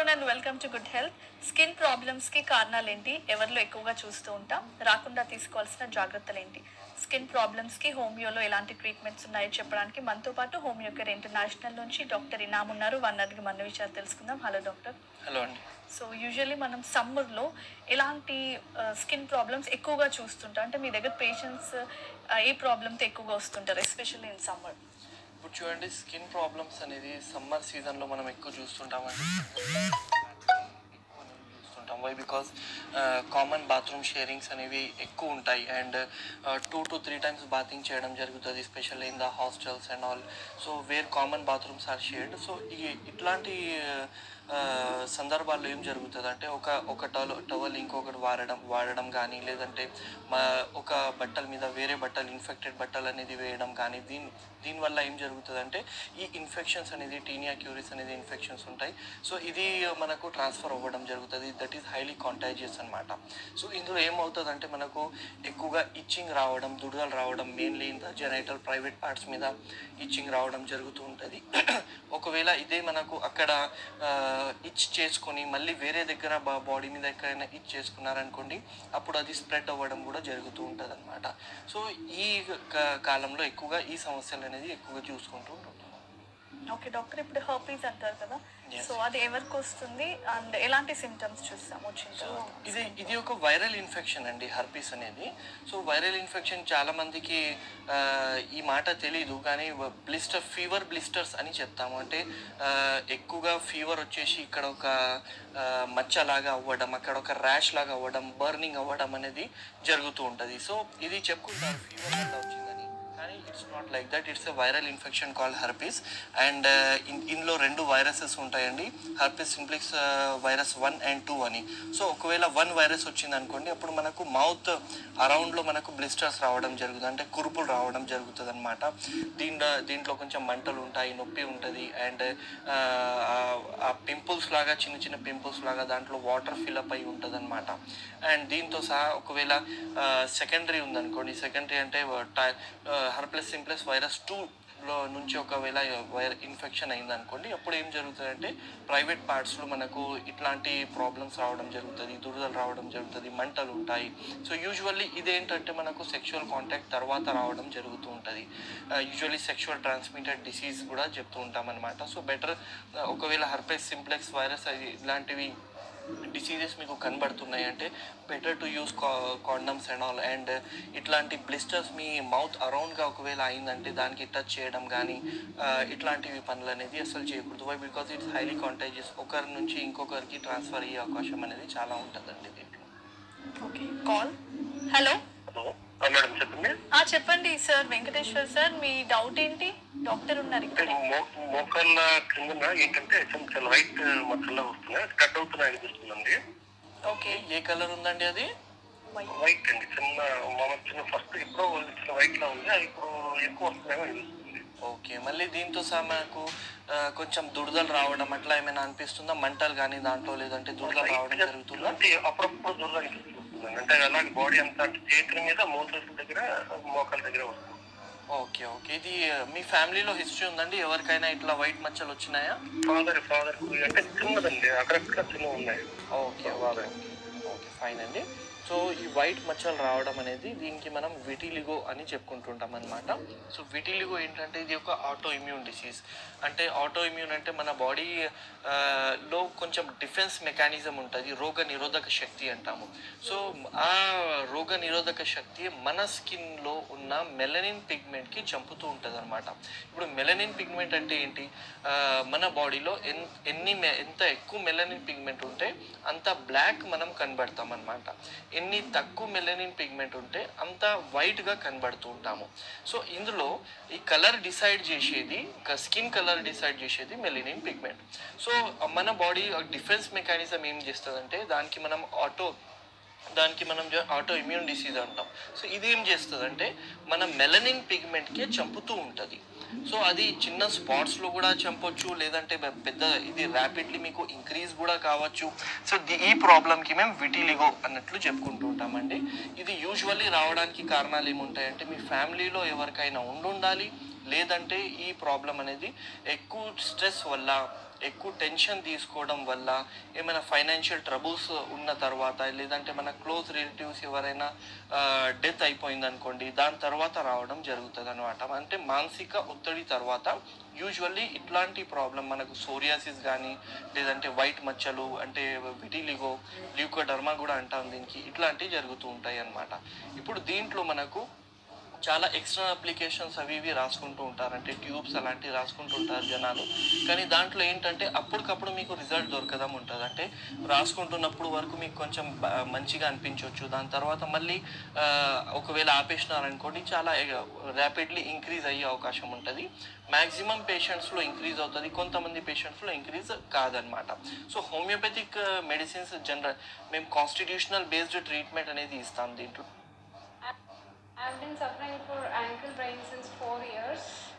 Afternoon and welcome to good health skin problems కి కారణాలు ఏంటి ఎవరిలో ఎక్కువగా చూస్తూ ఉంటాం రాకుండా తీసుకోవాల్సిన జాగ్రత్తలు ఏంటి స్కిన్ ప్రాబ్లమ్స్ కి హోమియోలో ఎలాంటి ట్రీట్మెంట్స్ ఉన్నాయో చెప్పడానికి మనతో పాటు హోమియో కేర్ ఇంటర్నేషనల్ నుంచి డాక్టర్ ఇనామ్ ఉన్నారు వన్ అడిగి మన విషయాలు తెలుసుకుందాం హలో డాక్టర్ హలో అండి సో యూజువల్లీ మనం సమ్మర్లో ఎలాంటి స్కిన్ ప్రాబ్లమ్స్ ఎక్కువగా చూస్తుంటాం అంటే మీ దగ్గర పేషెంట్స్ ఏ ప్రాబ్లమ్తో ఎక్కువగా వస్తుంటారు ఎస్పెషల్లీ ఇన్ సమ్మర్ ఇప్పుడు చూడండి స్కిన్ ప్రాబ్లమ్స్ అనేది సమ్మర్ సీజన్లో మనం ఎక్కువ చూస్తుంటామండి చూస్తుంటాం why because common bathroom sharings అనేవి ఎక్కువ ఉంటాయి and two to three times bathing చేయడం జరుగుతుంది special in the hostels and all so where common bathrooms are shared so ఈ ఇట్లాంటి ఆ, సందర్భాల్లో ఏం జరుగుతుంది అంటే ఒక ఒక టవల్ టవల్ ఇంకొకటి వాడడం వాడడం కానీ లేదంటే మా ఒక బట్టల మీద వేరే బట్టలు ఇన్ఫెక్టెడ్ బట్టలు అనేది వేయడం కానీ దీని దీనివల్ల ఏం జరుగుతుంది అంటే ఈ ఇన్ఫెక్షన్స్ అనేది టీనియా క్యూరిస్ అనేది ఇన్ఫెక్షన్స్ ఉంటాయి సో ఇది మనకు ట్రాన్స్ఫర్ అవ్వడం జరుగుతుంది దట్ ఈస్ హైలీ కాంటాజియస్ అనమాట సో ఇందులో ఏమవుతుంది అంటే మనకు ఎక్కువగా ఇచ్చింగ్ రావడం దురదలు రావడం mainly in the genital private parts మీద ఇచ్చింగ్ రావడం జరుగుతూ ఉంటుంది ఒకవేళ ఇదే మనకు అక్కడ ఇచ్ చేసుకొని మళ్ళీ వేరే దగ్గర బాడీ మీద ఎక్కడైనా ఇచ్ చేసుకున్నారనుకోండి అప్పుడు అది స్ప్రెడ్ అవ్వడం కూడా జరుగుతూ ఉంటుంది అనమాట సో ఈ క- కాలంలో ఎక్కువగా ఈ సమస్యలు అనేది ఎక్కువగా చూసుకుంటూ ఉంటుంటాం ఓకే డాక్టర్ ఇప్పుడు హర్పీస్ అంటారు కదా Yes. సో అది ఎవరికి వస్తుంది అండ్ ఎలాంటి సిమ్టమ్స్ చూస్తాం వచ్చిన సో తర్వాత ఇది ఇది ఒక వైరల్ ఇన్ఫెక్షన్ అండి హర్పీస్ అనేది సో వైరల్ ఇన్ఫెక్షన్ చాలా మందికి ఆ, ఈ మాట తెలీదు కానీ బ్లిస్టర్ ఫీవర్ బ్లిస్టర్స్ అని చెప్తాము అంటే ఆ, ఎక్కువగా ఫీవర్ వచ్చేసి ఇక్కడ ఒక ఆ, మచ్చలాగా అవ్వడం అక్కడ ఒక ర్యాష్ లాగా అవ్వడం బర్నింగ్ అవ్వడం అనేది జరుగుతూ ఉంటుంది సో ఇది చెప్పుకుంటారు ఫీవర్ వల్ల వచ్చిందని కానీ it's not like that it's a viral infection call herpes and ఇందులో రెండు వైరసెస్ ఉంటాయండి herpes simplex virus one and two అని సో ఒకవేళ వన్ వైరస్ వచ్చింది అనుకోండి అప్పుడు మనకు మౌత్ అరౌండ్లో మనకు బ్లిస్టర్స్ రావడం జరుగుతుంది అంటే కురుపులు రావడం జరుగుతుంది అనమాట దీంట్లో దీంట్లో కొంచెం మంటలు ఉంటాయి నొప్పి ఉంటుంది అండ్ ఆ పింపుల్స్ లాగా చిన్న చిన్న పింపుల్స్ లాగా దాంట్లో వాటర్ ఫిల్అప్ అయి ఉంటుంది అనమాట అండ్ దీంతో సహా ఒకవేళ సెకండరీ ఉందనుకోండి సెకండరీ అంటే హర్ప్లస్ సింప్లస్ వైరస్ టూ లో నుంచి ఒకవేళ వైర్ ఇన్ఫెక్షన్ అయిందనుకోండి అప్పుడు ఏం జరుగుతుందంటే ప్రైవేట్ పార్ట్స్లో మనకు ఇట్లాంటి ప్రాబ్లమ్స్ రావడం జరుగుతుంది దురదలు రావడం జరుగుతుంది మంటలు ఉంటాయి సో యూజువల్లీ ఇదేంటంటే మనకు సెక్షువల్ కాంటాక్ట్ తర్వాత రావడం జరుగుతూ ఉంటుంది యూజువల్లీ సెక్షువల్ ట్రాన్స్మిటెడ్ డిసీజ్ కూడా చెప్తూ ఉంటాం అనమాట సో బెటర్ ఒకవేళ హర్పెస్ సింప్లెక్స్ వైరస్ అది ఇలాంటివి డిసీజెస్ మీకు కనబడుతున్నాయి అంటే better to use condoms and all and ఇట్లాంటి బ్లిస్టర్స్ మీ మౌత్ అరౌండ్గా ఒకవేళ అయిందంటే దానికి టచ్ చేయడం కానీ ఇట్లాంటివి పనులు అనేది అసలు చేయకూడదు why because it's highly contagious ఒకరి నుంచి ఇంకొకరికి ట్రాన్స్ఫర్ అయ్యే అవకాశం అనేది చాలా ఉంటుందండి దీంట్లో ఓకే కాల్ హలో హలో ఆ, మేడం చెప్పండి ఆ చెప్పండి సార్ వెంకటేశ్వర్ సార్ మీ డౌట్ ఏంటి డాక్టర్ ఉన్నారు అంటే ఇక్కడ మో- మోకాళ్ళ కిందన ఏంటంటే చిన్న చిన్న వైట్ మచ్చల్లా వస్తున్నాయి కట్ అవుతున్నాయి అనిపిస్తుందండి ఓకే ఏ కలర్ ఉందండి అది వైట్ అండి చిన్న మామ చిన్న ఫస్ట్ ఇప్పుడు చిన్న వైట్ లా ఉంది అది ఇప్పుడు ఎక్కువ వస్తున్నాయో అనిపిస్తుంది ఓకే మళ్ళీ దీంతో సహా మనకు ఆ, కొంచెం దురదలు రావడం అట్లా ఏమైనా అనిపిస్తుందా మంటలు కానీ దాంట్లో లేదంటే దురదలు రావడం జరుగుతుందా అంటే అప్పుడప్పుడు దూరం అనిపిస్తుంది అంటే అలాగే బాడీ అంతా అంటే చేతుల మీద మోసల్స్ దగ్గర మోకాల దగ్గర వస్తుంది ఓకే ఓకే ఇది ఆ, మీ ఫ్యామిలీలో హిస్టరీ ఉందండి ఎవరికైనా ఇట్లా వైట్ మచ్చలు వచ్చినాయా ఫాదర్ ఫాదర్ అంటే చిన్నదండి అక్కడక్కడ చిన్న ఉన్నాయి ఓకే ఓకే ఓకే ఫైన్ అండి సో ఈ వైట్ మచ్చలు రావడం అనేది దీనికి మనం విటిలిగో అని చెప్పుకుంటుంటాం అనమాట సో విటిలిగో ఏంటంటే ఇది ఒక ఆటో ఇమ్యూన్ డిసీజ్ అంటే ఆటో ఇమ్యూన్ అంటే మన బాడీ లో కొంచెం డిఫెన్స్ మెకానిజం ఉంటుంది రోగ నిరోధక శక్తి అంటాము సో ఆ రోగ నిరోధక శక్తి మన స్కిన్లో ఉన్న మెలనిన్ పిగ్మెంట్కి చంపుతూ ఉంటుంది అనమాట ఇప్పుడు మెలనిన్ పిగ్మెంట్ అంటే ఏంటి ఆ, మన బాడీలో ఎన్ ఎన్ని మె- ఎంత ఎక్కువ మెలనిన్ పిగ్మెంట్ ఉంటే అంత బ్లాక్ మనం కనబడతాం అనమాట ఎన్ని తక్కువ మెలనిన్ పిగ్మెంట్ ఉంటే అంత వైట్గా కనబడుతూ ఉంటాము సో ఇందులో ఈ కలర్ డిసైడ్ చేసేది స్కిన్ కలర్ డిసైడ్ చేసేది మెలనిన్ పిగ్మెంట్ సో మన బాడీ డిఫెన్స్ మెకానిజం ఏం చేస్తుందంటే దానికి మనం ఆటో దానికి మనం ఆటో ఇమ్యూన్ డిసీజ్ అంటాం సో ఇది ఏం చేస్తుందంటే మన మెలనిన్ పిగ్మెంట్కే చంపుతూ ఉంటుంది సో అది చిన్న స్పాట్స్లో కూడా చంపొచ్చు లేదంటే పె- పెద్ద ఇది ర్యాపిడ్లీ మీకు ఇంక్రీజ్ కూడా కావచ్చు సో ది- ఈ ప్రాబ్లమ్కి మేము విటిలిగో అన్నట్లు చెప్పుకుంటూ ఉంటామండి ఇది యూజువల్లీ రావడానికి కారణాలు ఏముంటాయంటే మీ ఫ్యామిలీలో ఎవరికైనా ఉండుండాలి లేదంటే ఈ ప్రాబ్లం అనేది ఎక్కువ స్ట్రెస్ వల్ల ఎక్కువ టెన్షన్ తీసుకోవడం వల్ల ఏమైనా ఫైనాన్షియల్ ట్రబుల్స్ ఉన్న తర్వాత లేదంటే మన క్లోజ్ రిలేటివ్స్ ఎవరైనా డెత్ అయిపోయింది అనుకోండి దాని తర్వాత రావడం జరుగుతుంది అనమాట అంటే మానసిక ఒత్తిడి తర్వాత యూజువల్లీ ఇట్లాంటి ప్రాబ్లం మనకు సోరియాసిస్ కానీ లేదంటే వైట్ మచ్చలు అంటే విటిలిగో ల్యూకోడర్మా కూడా అంటాం దీనికి ఇట్లాంటివి జరుగుతూ ఉంటాయి అన్నమాట ఇప్పుడు దీంట్లో మనకు చాలా ఎక్స్ట్రా అప్లికేషన్స్ అవి ఇవి రాసుకుంటూ ఉంటారు అంటే ట్యూబ్స్ అలాంటివి రాసుకుంటూ ఉంటారు జనాలు కానీ దాంట్లో ఏంటంటే అప్పటికప్పుడు మీకు రిజల్ట్ దొరకడం ఉంటుంది అంటే రాసుకుంటున్నప్పుడు వరకు మీకు కొంచెం బ- మంచిగా అనిపించవచ్చు దాని తర్వాత మళ్ళీ ఆ, ఒకవేళ ఆపేసినారనుకోండి చాలా ర్యాపిడ్లీ ఇంక్రీజ్ అయ్యే అవకాశం ఉంటుంది మ్యాక్సిమం పేషెంట్స్లో ఇంక్రీజ్ అవుతుంది కొంతమంది పేషెంట్స్లో ఇంక్రీజ్ కాదనమాట సో హోమియోపతిక్ మెడిసిన్స్ జనరల్ మేము కాన్స్టిట్యూషనల్ బేస్డ్ ట్రీట్మెంట్ అనేది ఇస్తాం దీంట్లో I've been suffering for ankle pain since four years.